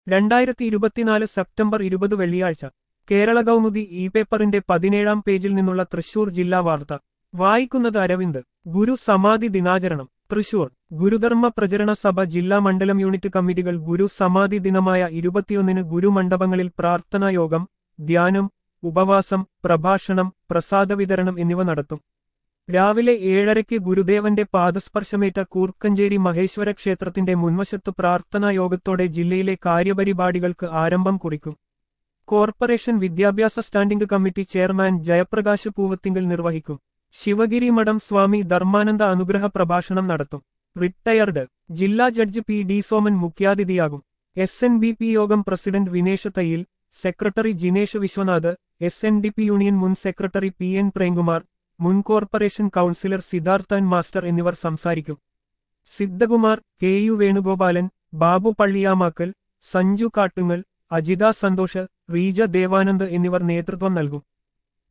രണ്ടായിരത്തി ഇരുപത്തിനാല് സെപ്റ്റംബർ ഇരുപത് വെള്ളിയാഴ്ച കേരള കൗമുദി ഇ പേപ്പറിന്റെ പതിനേഴാം പേജിൽ നിന്നുള്ള തൃശൂർ ജില്ലാ വാർത്ത വായിക്കുന്നത് അരവിന്ദ് ഗുരു സമാധി ദിനാചരണം തൃശൂർ ഗുരുധർമ്മ പ്രചരണ സഭ ജില്ലാ മണ്ഡലം യൂണിറ്റ് കമ്മിറ്റികൾ ഗുരു സമാധി ദിനമായ ഇരുപത്തിയൊന്നിന് ഗുരുമണ്ഡപങ്ങളിൽ പ്രാർത്ഥനാ യോഗം ധ്യാനം ഉപവാസം പ്രഭാഷണം പ്രസാദ വിതരണം എന്നിവ നടത്തും രാവിലെ ഏഴരയ്ക്ക് ഗുരുദേവന്റെ പാദസ്പർശമേറ്റ കൂർക്കഞ്ചേരി മഹേശ്വര ക്ഷേത്രത്തിന്റെ മുൻവശത്ത് പ്രാർത്ഥനാ യോഗത്തോടെ ജില്ലയിലെ കാര്യപരിപാടികൾക്ക് ആരംഭം കുറിക്കും കോർപ്പറേഷൻ വിദ്യാഭ്യാസ standing committee chairman Jayaprakash Poovathingal നിർവഹിക്കും ശിവഗിരി മഠം സ്വാമി ധർമാനന്ദ അനുഗ്രഹ പ്രഭാഷണം നടത്തും റിട്ടയർഡ് ജില്ലാ ജഡ്ജ് പി ഡി സോമൻ മുഖ്യാതിഥിയാകും എസ് എൻ ബി പി യോഗം president Vinesh Thayyil secretary Jinesh Viswanath S N D P union മുൻ സെക്രട്ടറി പി എൻ പ്രേംകുമാർ മുൻ കോർപ്പറേഷൻ കൌൺസിലർ സിദ്ധാർത്ഥൻ മാസ്റ്റർ എന്നിവർ സംസാരിക്കും സിദ്ധകുമാർ കെ യു വേണുഗോപാലൻ ബാബു പള്ളിയാമാക്കൽ സഞ്ജു കാട്ടുങ്ങൽ അജിത സന്തോഷ് റീജ ദേവാനന്ദ് എന്നിവർ നേതൃത്വം നൽകും